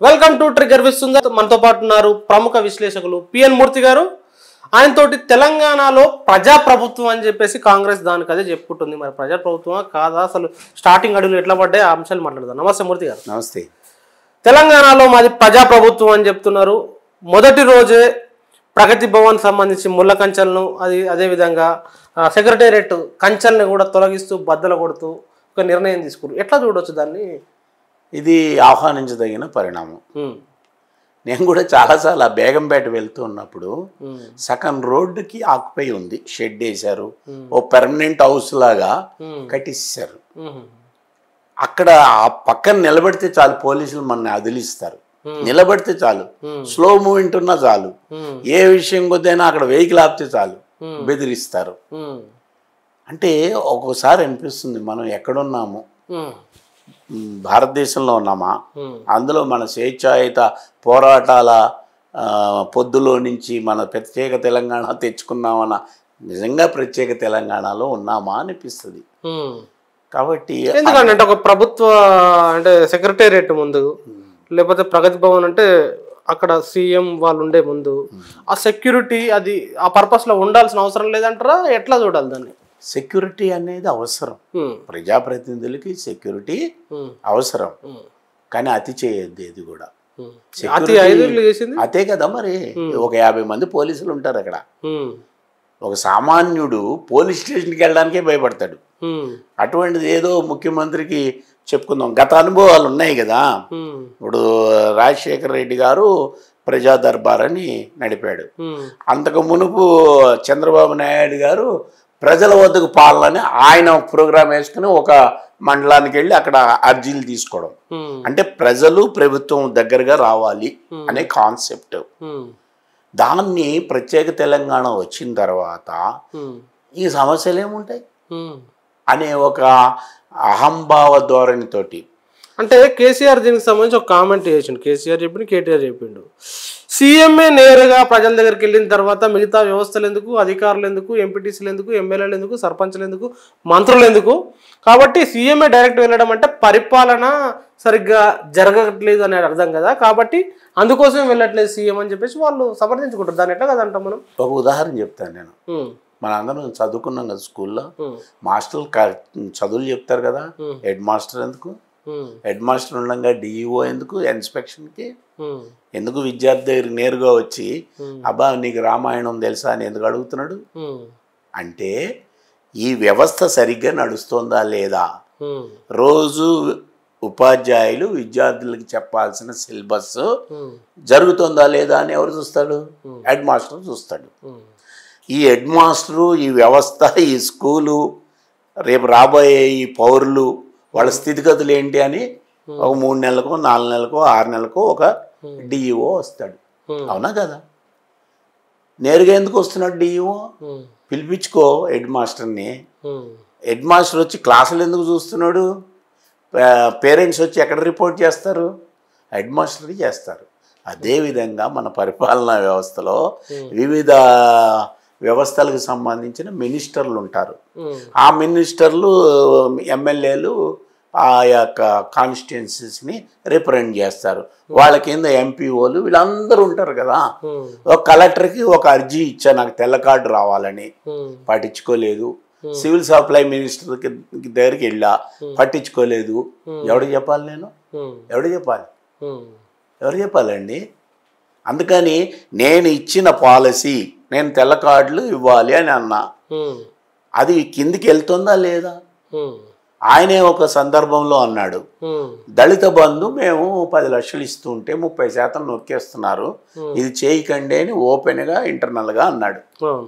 Welcome to trigger విస్తుంది మనతో పాటు ఉన్నారు ప్రముఖ విశ్లేషకులు పిఎన్ మూర్తి గారు ఆయనతోటి తెలంగాణలో ప్రజాప్రభుత్వం అని చెప్పేసి కాంగ్రెస్ దానికి అదే చెప్పుకుంటుంది మరి ప్రజాప్రభుత్వమా కాదా అసలు స్టార్టింగ్ అడుగులు ఎట్లా పడ్డాయి ఆ అంశాలు మాట్లాడదాం నమస్తే మూర్తి గారు నమస్తే తెలంగాణలో మాది ప్రజాప్రభుత్వం అని చెప్తున్నారు మొదటి రోజే ప్రగతి భవన్ సంబంధించి ముళ్ళ కంచెలను అది అదేవిధంగా సెక్రటేరియట్ కంచెల్ని కూడా తొలగిస్తూ బద్దలు కొడుతూ ఒక నిర్ణయం తీసుకున్నారు ఎట్లా చూడొచ్చు దాన్ని ఇది ఆహ్వానించదగిన పరిణామం ఉమ్, నేను కూడా చాలాసార్లు ఆ బేగంపేట వెళ్తూ ఉన్నప్పుడు ఉమ్, సగం రోడ్డుకి ఆకుపై ఉంది షెడ్ వేశారు ఓ పెర్మనెంట్ హౌస్ లాగా ఉమ్, కట్టిస్తారు ఉమ్, అక్కడ ఆ పక్కన నిలబడితే చాలు పోలీసులు మన అదిలిస్తారు Hmm. నిలబడితే చాలు Hmm. స్లో మూమెంట్ ఉన్నా చాలు ఉమ్, ఏ విషయం కొద్దైనా అక్కడ వెహికల్ ఆపితే చాలు Hmm. బెదిరిస్తారు ఉమ్, అంటే ఒక్కోసారి అనిపిస్తుంది మనం ఎక్కడున్నాము ఉమ్, మ్, భారతదేశంలో ఉన్నామా ఉమ్, అందులో మన స్వేచ్ఛాయుత పోరాటాల ఆ, పొద్దులో నుంచి మన ప్రత్యేక తెలంగాణ తెచ్చుకున్నామన్న నిజంగా ప్రత్యేక తెలంగాణలో ఉన్నామా అనిపిస్తుంది ఉమ్. కాబట్టి ఎందుకంటే అంటే ఒక ప్రభుత్వ అంటే సెక్రటేరియట్ ముందు లేకపోతే ప్రగతి భవన్ అంటే అక్కడ సీఎం వాళ్ళు ఉండే ముందు ఆ సెక్యూరిటీ అది ఆ పర్పస్ లో ఉండాల్సిన అవసరం లేదంటారా ఎట్లా చూడాలి దాన్ని సెక్యూరిటీ అనేది అవసరం ఉమ్, ప్రజాప్రతినిధులకి సెక్యూరిటీ ఉమ్, అవసరం ఉమ్, కానీ అతి చేయొద్దు ఇది కూడా ఉమ్. Security- అతి ఐదేళ్ళు చేసింది అదే కదా మరి ఒక యాభై మంది పోలీసులు ఉంటారు అక్కడ ఉమ్, ఒక సామాన్యుడు పోలీస్ స్టేషన్కి వెళ్ళడానికే భయపడతాడు ఉమ్, అటువంటిది ఏదో ముఖ్యమంత్రికి చెప్పుకుందాం గత అనుభవాలు ఉన్నాయి కదా ఉమ్, ఇప్పుడు రాజశేఖర రెడ్డి గారు ప్రజా దర్బార్ అని నడిపాడు ఉమ్, అంతకు మునుపు చంద్రబాబు నాయుడు గారు ప్రజల వద్దకు పాలనని ఆయన ప్రోగ్రాం వేసుకుని ఒక మండలానికి వెళ్ళి అక్కడ అర్జీలు తీసుకోవడం ఉమ్, అంటే ప్రజలు ప్రభుత్వం దగ్గరగా రావాలి అనే కాన్సెప్ట్ ఉమ్, దాన్ని ప్రత్యేక తెలంగాణ వచ్చిన తర్వాత ఉమ్, ఈ సమస్యలు ఏముంటాయి ఉమ్. అనే ఒక అహంభావ ధోరణితోటి అంటే కేసీఆర్ దీనికి సంబంధించి ఒక కామెంట్ చేసిండు కేసీఆర్ చెప్పిండు కేటీఆర్ చెప్పిండు సీఎంఏ నేరుగా ప్రజల దగ్గరికి వెళ్ళిన తర్వాత మిగతా వ్యవస్థలు ఎందుకు అధికారులు ఎందుకు ఎంపీటీసీలు ఎందుకు ఎమ్మెల్యేలు ఎందుకు సర్పంచ్లు ఎందుకు మంత్రులు ఎందుకు కాబట్టి సీఎంఏ డైరెక్ట్ వెళ్ళడం అంటే పరిపాలన సరిగ్గా జరగట్లేదు అనేది అర్థం కదా కాబట్టి అందుకోసం వెళ్ళట్లేదు సీఎం అని చెప్పేసి వాళ్ళు సమర్థించుకుంటారు దాన్ని ఎట్లా కదంటాం మనం ఒక ఉదాహరణ చెప్తాను నేను ఉమ్, మన అందరం చదువుకున్నాం కదా స్కూల్లో ఉమ్, మాస్టర్లు క- చదువులు చెప్తారు కదా Hmm. హెడ్ మాస్టర్ ఎందుకు ఉమ్, హెడ్ మాస్టర్ ఉండగా డిఈఓ ఎందుకు ఇన్స్పెక్షన్కి ఉమ్, ఎందుకు విద్యార్థి దగ్గరికి నేరుగా వచ్చి Hmm. అబ్బా నీకు రామాయణం తెలుసా అని ఎందుకు అడుగుతున్నాడు ఉమ్, అంటే ఈ వ్యవస్థ సరిగ్గా నడుస్తోందా లేదా ఉమ్, రోజు ఉపాధ్యాయులు విద్యార్థులకు చెప్పాల్సిన సిలబస్ ఉమ్, జరుగుతుందా లేదా అని ఎవరు చూస్తాడు హెడ్ మాస్టర్ చూస్తాడు ఉమ్, ఈ హెడ్ మాస్టరు ఈ వ్యవస్థ ఈ స్కూలు రేపు రాబోయే ఈ పౌరులు వాళ్ళ స్థితిగతులు ఏంటి అని ఒక మూడు నెలలకో నాలుగు నెలలకో ఆరు నెలలకో ఒక డిఈఓ వస్తాడు ఉమ్, అవునా కదా నేరుగా ఎందుకు వస్తున్నాడు డిఈఓ ఉమ్, పిలిపించుకో హెడ్ మాస్టర్ని ఉమ్, హెడ్ మాస్టర్ వచ్చి క్లాసులు ఎందుకు చూస్తున్నాడు పేరెంట్స్ వచ్చి ఎక్కడ రిపోర్ట్ చేస్తారు హెడ్ మాస్టర్ చేస్తారు అదేవిధంగా మన పరిపాలనా వ్యవస్థలో వివిధ వ్యవస్థలకు సంబంధించిన మినిస్టర్లు ఉంటారు ఉమ్, ఆ మినిస్టర్లు ఎమ్మెల్యేలు ఆ యొక్క కాన్స్టిట్యున్సీస్ని రిప్రజెంట్ చేస్తారు వాళ్ళ కింద ఎంపీఓలు వీళ్ళందరూ ఉంటారు కదా ఉమ్, ఒక కలెక్టర్కి ఒక అర్జీ ఇచ్చా నాకు తెల్ల కార్డు రావాలని ఉమ్, పట్టించుకోలేదు సివిల్ సప్లై మినిస్టర్కి దగ్గరికి వెళ్ళా పట్టించుకోలేదు ఎవడు చెప్పాలి నేను ఉమ్, ఎవడు చెప్పాలి ఉమ్, ఎవరు చెప్పాలండి అందుకని నేను ఇచ్చిన పాలసీ నేను తెల్ల కార్డులు ఇవ్వాలి అని అన్నా ఉమ్, అది కిందికి వెళ్తుందా లేదా ఉమ్, ఆయనే ఒక సందర్భంలో అన్నాడు ఉమ్, దళిత బంధు మేము పది లక్షలు ఇస్తుంటే ముప్పై శాతం నొక్కేస్తున్నారు ఇది చేయకండి అని ఓపెన్గా ఇంటర్నల్గా అన్నాడు అవును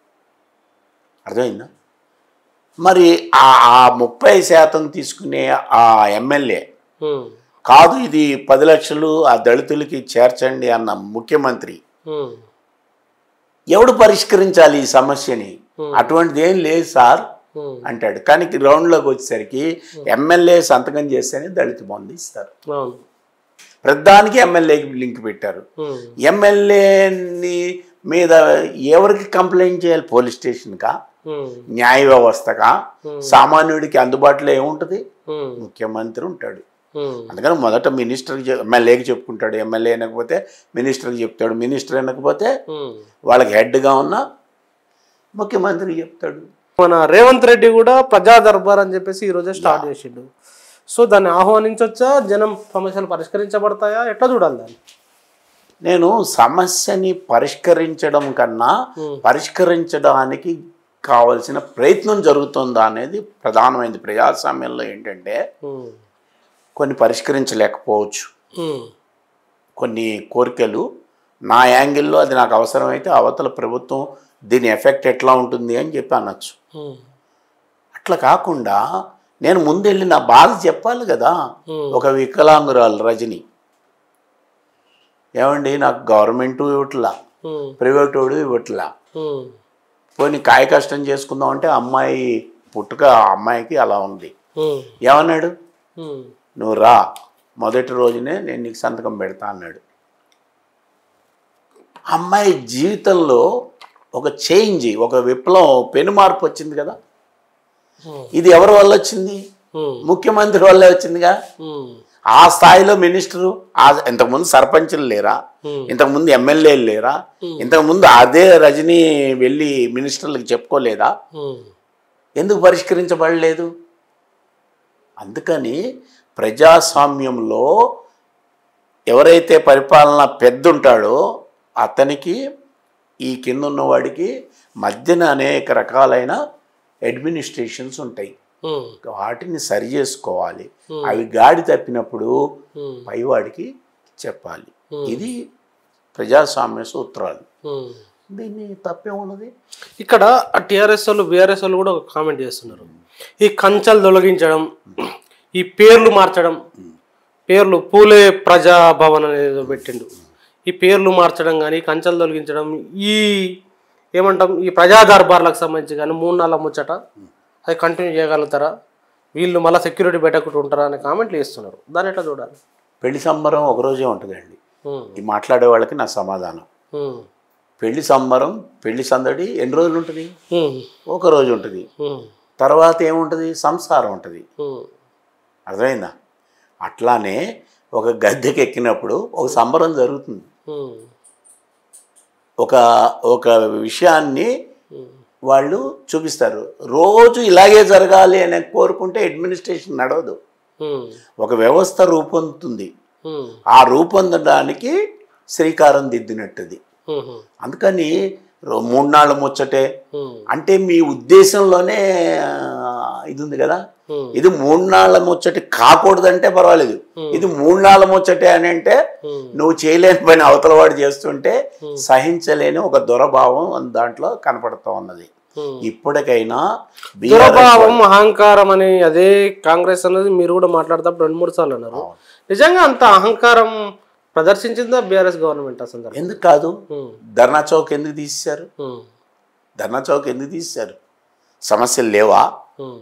అర్థమైందా మరి ఆ ఆ ముప్పై శాతం తీసుకునే ఆ ఎమ్మెల్యే ఉమ్, కాదు ఇది పది లక్షలు ఆ దళితులకి చేర్చండి అన్న ముఖ్యమంత్రి ఉమ్, ఎవడు పరిష్కరించాలి ఈ సమస్యని అటువంటిది ఏం లేదు సార్ ఉమ్, అంటాడు కానీ గ్రౌండ్లోకి వచ్చేసరికి ఎమ్మెల్యే సంతకం చేస్తేనే దళిత బంధు ఇస్తారు అవును ప్రధానికి ఎమ్మెల్యేకి లింక్ పెట్టారు ఉమ్, ఎమ్మెల్యేని మీద ఎవరికి కంప్లైంట్ చేయాలి పోలీస్ స్టేషన్కా ఉమ్, న్యాయ వ్యవస్థగా సామాన్యుడికి అందుబాటులో ఏముంటుంది ఉమ్, ముఖ్యమంత్రి ఉంటాడు ఉమ్, అందుకని మొదట మినిస్టర్కి ఎమ్మెల్యేకి చెప్పుకుంటాడు ఎమ్మెల్యే అనకపోతే మినిస్టర్కి చెప్తాడు మినిస్టర్ అనకపోతే ఉమ్. వాళ్ళకి హెడ్గా ఉన్న ముఖ్యమంత్రికి చెప్తాడు మన రేవంత్ రెడ్డి కూడా ప్రజా దర్బార్ అని చెప్పేసి ఈ రోజే స్టార్ట్ చేసిండు సో దాన్ని ఆహ్వానించవచ్చా జనం సమస్యలు పరిష్కరించబడతాయా ఎట్లా చూడాలి దాన్ని నేను సమస్యని పరిష్కరించడం కన్నా పరిష్కరించడానికి కావలసిన ప్రయత్నం జరుగుతుందా అనేది ప్రధానమైనది ప్రజాస్వామ్యంలో ఏంటంటే ఉమ్, కొన్ని పరిష్కరించలేకపోవచ్చు ఉమ్, కొన్ని కోరికలు నా యాంగిల్లో అది నాకు అవసరమైతే అవతల ప్రభుత్వం దీని ఎఫెక్ట్ ఎట్లా ఉంటుంది అని చెప్పి అనొచ్చు ఉమ్, అట్లా కాకుండా నేను ముందెళ్ళి నా బాధ చెప్పాలి కదా ఉమ్, ఒక వికలాంగురాలు రజని ఏమండి నాకు గవర్నమెంట్ ఇవ్వట్లా ఉమ్, ప్రైవేట్ వాడు ఇవ్వట్లా ఉమ్, పోనీ కాయ కష్టం చేసుకుందాం అంటే అమ్మాయి పుట్టుక ఆ అమ్మాయికి అలా ఉంది ఉమ్, ఏమన్నాడు ఉమ్, నువ్వు రా మొదటి రోజునే నేను నీకు సంతకం పెడతా అన్నాడు అమ్మాయి జీవితంలో ఒక చేంజ్ ఒక విప్లవం పెను మార్పు వచ్చింది కదా ఉమ్, ఇది ఎవరి వల్ల వచ్చింది ఉమ్, ముఖ్యమంత్రి వల్లే వచ్చిందిగా ఉమ్, ఆ స్థాయిలో మినిస్టరు ఆ ఇంతకుముందు సర్పంచులు లేరా ఉమ్, ఇంతకుముందు ఎమ్మెల్యేలు లేరా ఇంతకుముందు అదే రజనీ వెళ్ళి మినిస్టర్లకు చెప్పుకోలేదా ఉమ్, ఎందుకు పరిష్కరించబడలేదు అందుకని ప్రజాస్వామ్యంలో ఎవరైతే పరిపాలన పెద్ద ఉంటాడో అతనికి ఈ కింద ఉన్నవాడికి మధ్యన అనేక రకాలైన అడ్మినిస్ట్రేషన్స్ ఉంటాయి ఉమ్, వాటిని సరి చేసుకోవాలి అవి గాడి తప్పినప్పుడు ఉమ్, పైవాడికి చెప్పాలి ఇది ప్రజాస్వామ్య సూత్రాలు ఉమ్. దీన్ని తప్పే ఉన్నది ఇక్కడ టిఆర్ఎస్ వాళ్ళు బీఆర్ఎస్ వాళ్ళు కూడా ఒక కామెంట్ చేస్తున్నారు ఈ కంచెలు తొలగించడం ఈ పేర్లు మార్చడం పేర్లు పూలే ప్రజాభవన్ అనేది పెట్టిండు ఈ పేర్లు మార్చడం కానీ కంచెలు తొలగించడం ఈ ఏమంటాం ఈ ప్రజా దర్బార్లకు సంబంధించి కానీ మూడు నాలుగు ముచ్చట అది కంటిన్యూ చేయగలుగుతారా వీళ్ళు మళ్ళీ సెక్యూరిటీ పెట్టకుండా ఉంటారా అనే కామెంట్లు చేస్తున్నారు దాన్ని ఎట్లా చూడాలి పెళ్లి సంబరం ఒకరోజే ఉంటుందండి ఉమ్, ఈ మాట్లాడే వాళ్ళకి నా సమాధానం ఉమ్, పెళ్లి సంబరం పెళ్లి సందడి ఎన్ని రోజులు ఉంటుంది ఉమ్, ఒక రోజు ఉంటుంది ఉమ్, తర్వాత ఏముంటుంది సంసారం ఉంటుంది ఉమ్, అర్థమైందా అట్లానే ఒక గద్దెకి ఎక్కినప్పుడు ఒక సంబరం జరుగుతుంది ఉమ్, ఒక ఒక విషయాన్ని ఉమ్, వాళ్ళు చూపిస్తారు రోజు ఇలాగే జరగాలి అని కోరుకుంటే అడ్మినిస్ట్రేషన్ నడవదు ఉమ్, ఒక వ్యవస్థ రూపొందుతుంది ఉమ్, ఆ రూపొందడానికి శ్రీకారం దిద్దినట్టుది ఉమ్, అందుకని రో- మూడు నాళ్ళు ముచ్చటే ఉమ్, అంటే మీ ఉద్దేశంలోనే ఆ, ఇది ఉంది కదా ఉమ్, ఇది మూడు నాళ్ళ ముచ్చటి కాకూడదంటే పర్వాలేదు ఇది మూడు నాళ్ళ ముచ్చటే అని అంటే ఉమ్, నువ్వు చేయలేని పని అవతల వాడు చేస్తుంటే సహించలేని ఒక దురభావం దాంట్లో కనపడుతూ ఉన్నది ఉమ్. ఇప్పటికైనా BRS దురభావం అహంకారం అని అదే కాంగ్రెస్ అనేది మీరు కూడా మాట్లాడతారు రెండు మూడు సార్లు అన్నారు నిజంగా అంత అహంకారం ప్రదర్శించిందా బీఆర్ఎస్ గవర్నమెంట్ ఆ సందర్భం ఎందుకు కాదు ఉమ్, ధర్నా చౌక్ ఎందుకు తీశారు ఉమ్, ధర్నా చౌక్ ఎందుకు తీశారు సమస్యలు లేవా ఉమ్,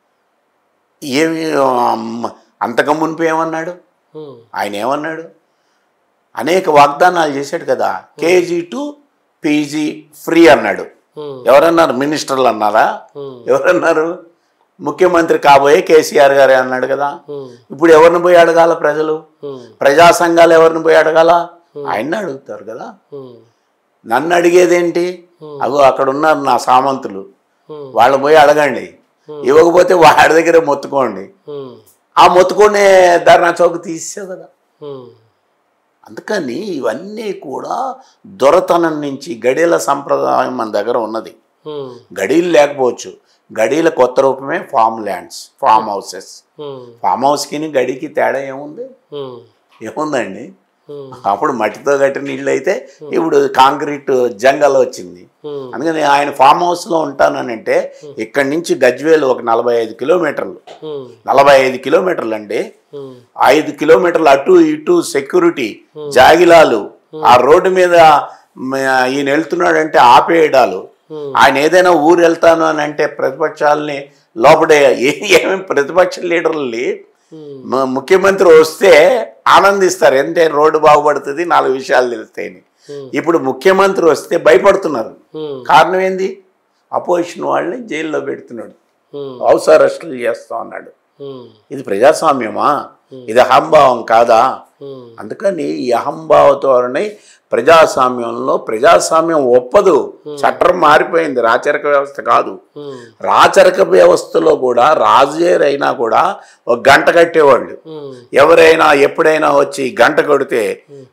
ఏమి అమ్మ, అంతకు మునిపు ఏమన్నాడు ఉమ్, ఆయన ఏమన్నాడు అనేక వాగ్దానాలు చేశాడు కదా కేజీ టు పీజీ ఫ్రీ అన్నాడు ఉమ్, ఎవరన్నారు మినిస్టర్లు అన్నారా ఉమ్, ఎవరన్నారు ముఖ్యమంత్రి కాబోయే కేసీఆర్ గారే అన్నాడు కదా ఉమ్, ఇప్పుడు ఎవరిని పోయి అడగాల ప్రజలు ఉమ్, ప్రజా సంఘాలు ఎవరిని పోయి అడగాల ఆయన్ని అడుగుతారు కదా ఉమ్, నన్ను అడిగేదేంటి అగో అక్కడ ఉన్నారు నా సామంతులు ఉమ్, వాళ్ళు పోయి అడగండి ఇవ్వకపోతే వాడి దగ్గర మొత్తుకోండి ఉమ్, ఆ మొత్తుకునే ధర్నా చౌక్ తీసే కదా ఉమ్, అందుకని ఇవన్నీ కూడా దొరతనం నుంచి గడియల సంప్రదాయం మన దగ్గర ఉన్నది ఉమ్, గడీలు లేకపోవచ్చు గడీల కొత్త రూపమే farm lands farm houses um, farm హౌస్కి గడికి తేడా ఏముంది ఉమ్, ఏముందండి ఉమ్, అప్పుడు మట్టితో కట్టిన ఇల్లు అయితే ఇప్పుడు కాంక్రీట్ జంగల్ వచ్చింది ఉమ్, అందుకని ఆయన ఫామ్ హౌస్లో ఉంటానంటే ఇక్కడి నుంచి గజ్వేల్ ఒక నలభై ఐదు కిలోమీటర్లు ఉమ్, నలభై ఐదు కిలోమీటర్లు అండి ఉమ్, ఐదు కిలోమీటర్లు అటు ఇటు సెక్యూరిటీ జాగిలాలు ఆ రోడ్డు మీద మ- ఈయన వెళ్తున్నాడంటే ఆపేయడాలు ఉమ్, ఆయన ఏదైనా ఊరు వెళ్తాను అని అంటే ప్రతిపక్షాలని లోపడే ఏ- ఏమేమి ప్రతిపక్ష లీడర్లని ఉమ్, మ- ముఖ్యమంత్రి వస్తే ఆనందిస్తారు అంటే రోడ్డు బాగుపడుతుంది నాలుగు విషయాలు తెలుస్తాయని Hmm. ఇప్పుడు ముఖ్యమంత్రి వస్తే భయపడుతున్నారు ఉమ్, కారణం ఏంది అపోజిషన్ వాళ్ళని జైల్లో పెడుతున్నాడు ఉమ్, హౌస్ అరెస్టులు చేస్తా ఉన్నాడు ఉమ్, ఇది ప్రజాస్వామ్యమా ఇది అహంభావం కాదా ఉమ్, అందుకని ఈ అహంభావ ధోరణి ప్రజాస్వామ్యంలో ప్రజాస్వామ్యం ఒప్పదు చట్టం మారిపోయింది రాచరిక వ్యవస్థ కాదు ఉమ్, రాచరిక వ్యవస్థలో కూడా రాజేరైనా కూడా ఒక గంట కట్టేవాళ్ళు ఉమ్, ఎవరైనా ఎప్పుడైనా వచ్చి గంట కొడితే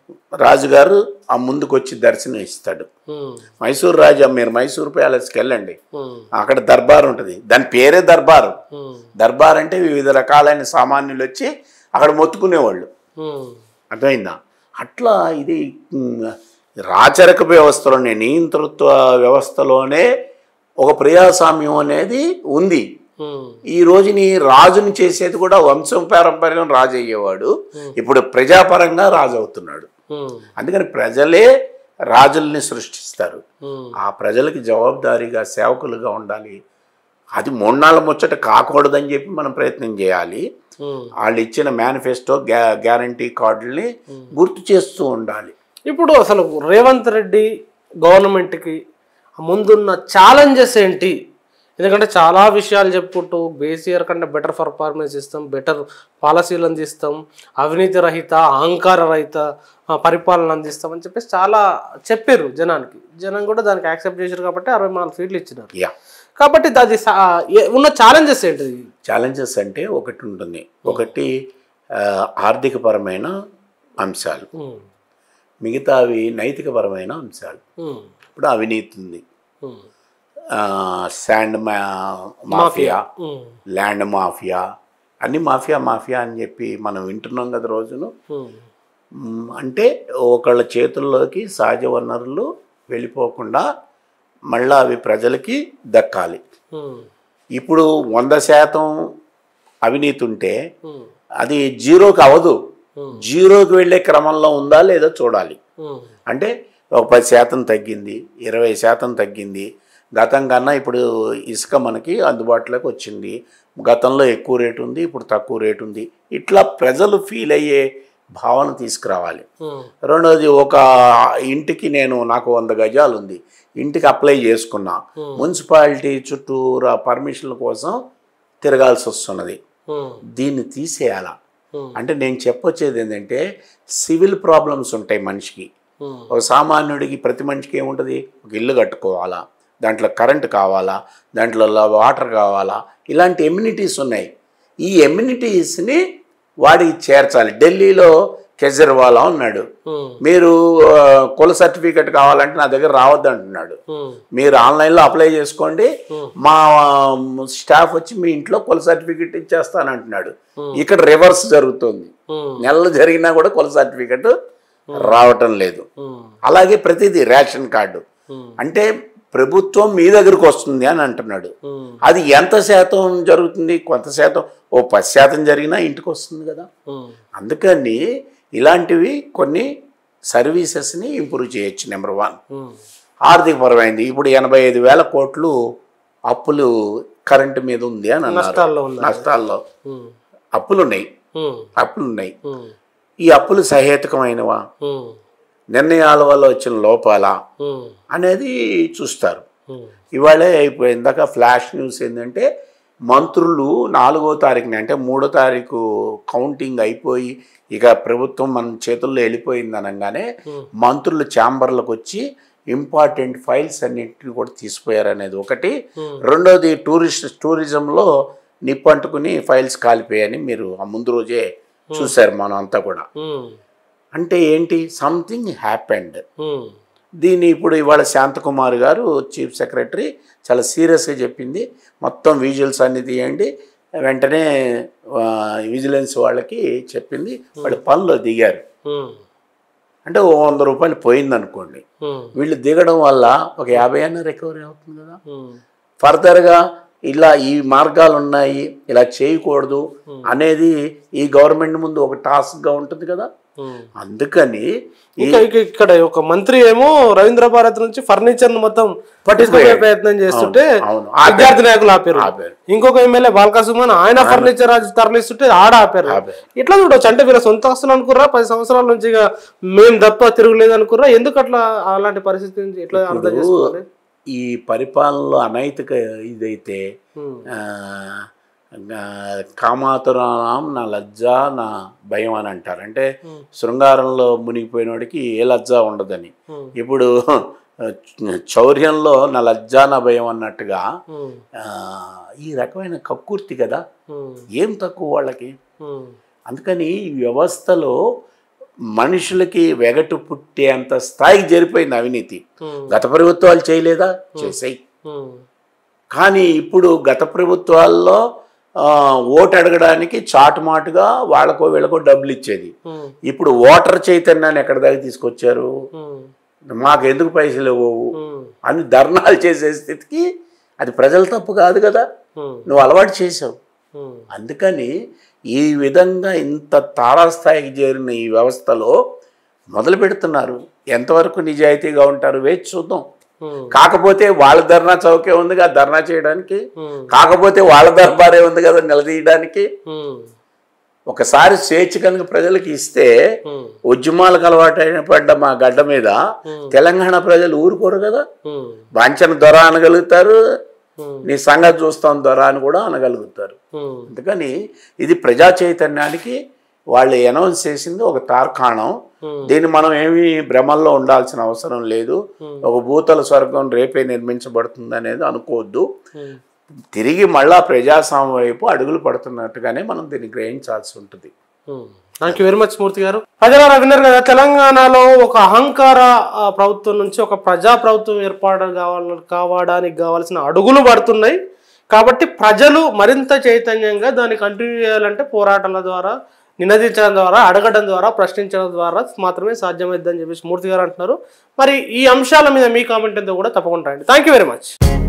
రాజుగారు ఆ ముందుకు వచ్చి దర్శనం ఇస్తాడు ఉమ్, మైసూర్ రాజా మీరు మైసూర్ ప్యాలెస్కి వెళ్ళండి ఉమ్, అక్కడ దర్బార్ ఉంటుంది దాని పేరే దర్బారు ఉమ్, దర్బార్ అంటే వివిధ రకాలైన సామాన్యులు వచ్చి అక్కడ మొత్తుకునేవాళ్ళు ఉమ్, అర్థమైందా అట్లా ఇది మ్, రాచరిక వ్యవస్థలోనే నియంతృత్వ వ్యవస్థలోనే ఒక ప్రజాస్వామ్యం అనేది ఉంది ఉమ్, ఈ రోజుని రాజుని చేసేది కూడా వంశం పారంపర్యం రాజు అయ్యేవాడు ఇప్పుడు ప్రజాపరంగా రాజు అవుతున్నాడు ఉమ్, అందుకని ప్రజలే రాజుల్ని సృష్టిస్తారు ఉమ్, ఆ ప్రజలకి జవాబుదారీగా సేవకులుగా ఉండాలి అది మూడు నాళ్ళ ముచ్చట కాకూడదని చెప్పి మనం ప్రయత్నం చేయాలి ఉమ్. వాళ్ళు ఇచ్చిన మేనిఫెస్టో గ్యా గ్యారంటీ కార్డుల్ని గుర్తు చేస్తూ ఉండాలి ఇప్పుడు అసలు రేవంత్ రెడ్డి గవర్నమెంట్కి ముందున్న ఛాలెంజెస్ ఏంటి ఎందుకంటే చాలా విషయాలు చెప్పుకుంటూ బేసియర్ కంటే బెటర్ పర్ఫార్మెన్స్ ఇస్తాం బెటర్ పాలసీలు అందిస్తాం అవినీతి రహిత అహంకార రహిత ఆ, పరిపాలన అందిస్తాం అని చెప్పేసి చాలా చెప్పారు జనానికి జనం కూడా దానికి యాక్సెప్ట్ చేశారు కాబట్టి అరవై నాలుగు సీట్లు ఇచ్చినారు యా కాబట్టి అది సా- ఏ- ఉన్న ఛాలెంజెస్ ఏంటిది ఛాలెంజెస్ అంటే ఒకటి ఉంటుంది ఒకటి ఆ, ఆర్థికపరమైన అంశాలు ఉమ్, మిగతావి నైతికపరమైన అంశాలు ఉమ్, ఇప్పుడు అవినీతి ఉంది ఉమ్, ఆ, శాండ్ మా మాఫియా ఉమ్, ల్యాండ్ మాఫియా అన్ని మాఫియా మాఫియా అని చెప్పి మనం వింటున్నాం కదా రోజును ఉమ్, మ్, అంటే ఒకళ్ళ చేతుల్లోకి సహజ వనరులు వెళ్ళిపోకుండా మళ్ళీ అవి ప్రజలకి దక్కాలి ఉమ్, ఇప్పుడు వంద శాతం అవినీతి ఉంటే ఉమ్, అది జీరోకి అవదు Hmm. జీరోకి వెళ్ళే క్రమంలో ఉందా లేదా చూడాలి ఉమ్, అంటే ఒక పది శాతం తగ్గింది ఇరవై శాతం తగ్గింది గతం కన్నా ఇప్పుడు ఇసుక మనకి అందుబాటులోకి వచ్చింది గతంలో ఎక్కువ రేటు ఉంది ఇప్పుడు తక్కువ రేటు ఉంది ఇట్లా ప్రజలు ఫీల్ అయ్యే భావన తీసుకురావాలి ఉమ్, రెండోది ఒక ఇంటికి నేను నాకు వంద గజాలు ఉంది ఇంటికి అప్లై చేసుకున్నా మున్సిపాలిటీ చుట్టూరా పర్మిషన్ల కోసం తిరగాల్సి వస్తున్నది ఉమ్, దీన్ని తీసేయాలా ఉమ్, అంటే నేను చెప్పొచ్చేది ఏంటంటే సివిల్ ప్రాబ్లమ్స్ ఉంటాయి మనిషికి ఉమ్, ఒక సామాన్యుడికి ప్రతి మనిషికి ఏముంటుంది ఒక ఇల్లు కట్టుకోవాలా దాంట్లో కరెంట్ కావాలా దాంట్లో ల- వాటర్ కావాలా ఇలాంటి ఎమ్యూనిటీస్ ఉన్నాయి ఈ ఎమ్యూనిటీస్ని వాడికి చేర్చాలి ఢిల్లీలో కేజ్రీవాల్ ఉన్నాడు ఉమ్, మీరు ఆ, కుల సర్టిఫికెట్ కావాలంటే నా దగ్గర రావద్దు అంటున్నాడు ఉమ్, మీరు ఆన్లైన్లో అప్లై చేసుకోండి మా స్టాఫ్ వచ్చి మీ ఇంట్లో కుల సర్టిఫికెట్ ఇచ్చేస్తానంటున్నాడు ఇక్కడ రివర్స్ జరుగుతుంది ఉమ్, నెలలు జరిగినా కూడా కుల సర్టిఫికెట్ రావటం లేదు ఉమ్, అలాగే ప్రతిదీ రేషన్ కార్డు ఉమ్, అంటే ప్రభుత్వం మీ దగ్గరకు వస్తుంది అని అంటున్నాడు ఉమ్, అది ఎంత శాతం జరుగుతుంది కొంత శాతం ఓ పది శాతం జరిగినా ఇంటికి వస్తుంది కదా ఉమ్, అందుకని ఇలాంటివి కొన్ని సర్వీసెస్ని ఇంప్రూవ్ చేయొచ్చు నెంబర్ వన్ ఉమ్, ఆర్థికపరమైంది ఇప్పుడు ఎనభై ఐదు వేల కోట్లు అప్పులు కరెంటు మీద ఉంది అని అన్నారు నష్టాల్లో ఉన్నారు నష్టాల్లో ఉమ్, అప్పులు ఉన్నాయి ఉమ్, అప్పులు ఉన్నాయి ఉమ్, ఈ అప్పులు సహేతుకమైనవా ఉమ్, నిర్ణయాల వల్ల వచ్చిన లోపాలా ఉమ్, అనేది చూస్తారు ఉమ్, ఇవాళే అయిపోయి ఇందాక ఫ్లాష్ న్యూస్ ఏంటంటే మంత్రులు నాలుగో తారీఖుని అంటే మూడో తారీఖు కౌంటింగ్ అయిపోయి ఇక ప్రభుత్వం మన చేతుల్లో వెళ్ళిపోయింది అనగానే మంత్రులు ఛాంబర్లకు వచ్చి ఇంపార్టెంట్ ఫైల్స్ అన్నింటిని కూడా తీసిపోయారు అనేది ఒకటి Hmm. రెండోది టూరిస్ట్ టూరిజంలో నిప్పంటుకుని ఫైల్స్ కాలిపోయాయని మీరు ఆ ముందు రోజే చూశారు మనం అంతా కూడా ఉమ్, అంటే ఏంటి సంథింగ్ హ్యాపెండ్ ఉమ్, దీన్ని ఇప్పుడు ఇవాళ శాంతకుమార్ గారు చీఫ్ సెక్రటరీ చాలా సీరియస్గా చెప్పింది మొత్తం విజువల్స్ అన్ని తీయండి వెంటనే ఆ, విజిలెన్స్ వాళ్ళకి చెప్పింది వాళ్ళు పనిలో దిగారు ఉమ్, అంటే ఓ వంద రూపాయలు పోయింది అనుకోండి ఉమ్, వీళ్ళు దిగడం వల్ల ఒక యాభై అన్న రికవరీ అవుతుంది కదా ఉమ్, ఫర్దర్గా ఇలా ఈ మార్గాలు ఉన్నాయి ఇలా చేయకూడదు అనేది ఈ గవర్నమెంట్ ముందు ఒక టాస్క్గా ఉంటుంది కదా ఉమ్. అందుకని ఈ ఇంకా ఇక- ఇక్కడ ఒక మంత్రి ఏమో రవీంద్ర భారత్ నుంచి ఫర్నిచర్ ను మొత్తం పట్టించుకునే ప్రయత్నం చేస్తుంటే అవును. విద్యార్థి నాయకులు ఆపారు ఆపారు. ఇంకొక ఎమ్మెల్యే బాలకసుమన్ ఆయన ఫర్నిచర్ అది తరలిస్తుంటే ఆడ ఆపారు ఆపారు. ఇట్లా చూడొచ్చు అంటే వీళ్ళ సొంత ఆస్తులు అనుకుర్రా పది సంవత్సరాల నుంచి ఇక మేము తప్ప తిరుగులేదు అనుకుర్రా ఎందుకు అట్లా అలాంటి పరిస్థితి నుంచి ఎట్లా అర్థం చేసుకోవాలి ఈ పరిపాలనలో అనైతిక ఇదైతే ఉమ్, ఆ, ఆ, కామాతురాం నా లజ్జ నా భయం అని అంటారు అంటే శృంగారంలో మునిగిపోయినోడికి ఏ లజ్జ ఉండదని ఉమ్, ఇప్పుడు చౌర్యంలో నా లజ్జ నా భయం అన్నట్టుగా ఉమ్, ఆ, ఈ రకమైన కక్కుర్తి కదా ఉమ్, ఏం తక్కువ వాళ్ళకి ఉమ్, అందుకని ఈ వ్యవస్థలో మనుషులకి వెగటు పుట్టేంత స్థాయికి జరిపోయింది అవినీతి ఉమ్, గత ప్రభుత్వాలు చేయలేదా చేసాయి ఉమ్, కానీ ఇప్పుడు గత ప్రభుత్వాల్లో ఆ, ఓటు అడగడానికి చాటుమాటుగా వాళ్ళకో వీళ్ళకో డబ్బులు ఇచ్చేది ఉమ్, ఇప్పుడు ఓటర్ చైతన్యాన్ని ఎక్కడి దాకా తీసుకొచ్చారు ఉమ్, మాకు ఎందుకు పైసలు ఇవ్వవు ఉమ్, అని ధర్నాలు చేసే స్థితికి అది ప్రజల తప్పు కాదు కదా ఉమ్, నువ్వు అలవాటు చేసావు ఉమ్, అందుకని ఈ విధంగా ఇంత తారాస్థాయికి చేరిన ఈ వ్యవస్థలో మొదలు పెడుతున్నారు ఎంతవరకు నిజాయితీగా ఉంటారు వేచి చూద్దాం ఉమ్, కాకపోతే వాళ్ళ ధర్నా చౌకే ఉంది కదా ధర్నా చేయడానికి ఉమ్, కాకపోతే వాళ్ళ దర్బారే ఉంది కదా నిలదీయడానికి ఉమ్, ఒకసారి స్వేచ్ఛ కనుక ప్రజలకు ఇస్తే ఉమ్, ఉద్యమాలకు అలవాటైన పడ్డ మా గడ్డ మీద తెలంగాణ ప్రజలు ఊరుకోరు కదా ఉమ్, వాంఛన దొర అనగలుగుతారు ఉమ్, నీ సంగతి చూస్తాం దొర అని కూడా అనగలుగుతారు ఉమ్, అందుకని ఇది ప్రజా చైతన్యానికి వాళ్ళు అనౌన్స్ చేసింది ఒక తార్కాణం Hmm. దీన్ని మనం ఏమీ భ్రమల్లో ఉండాల్సిన అవసరం లేదు ఒక భూతల స్వర్గం రేపే నిర్మించబడుతుంది అనేది అనుకోవద్దు ఉమ్. తిరిగి మళ్ళా ప్రజాస్వామ్యం వైపు అడుగులు పడుతున్నట్టుగానే మనం దీన్ని గ్రహించాల్సి ఉంటుంది thank you very much Murthy garu ప్రజలారా విన్నారు కదా తెలంగాణలో ఒక అహంకార ఆ, ప్రభుత్వం నుంచి ఒక ప్రజా ప్రభుత్వం ఏర్పాటు కావాల కావడానికి కావాల్సిన అడుగులు పడుతున్నాయి కాబట్టి ప్రజలు మరింత చైతన్యంగా దాన్ని కంటిన్యూ చేయాలంటే పోరాటాల ద్వారా నినదించడం ద్వారా అడగడం ద్వారా ప్రశ్నించడం ద్వారా మాత్రమే సాధ్యమైద్దని చెప్పేసి మూర్తి గారు అంటున్నారు మరి ఈ అంశాల మీద మీ కామెంట్ ఎంతో కూడా తప్పకుండా థ్యాంక్ యూ వెరీ మచ్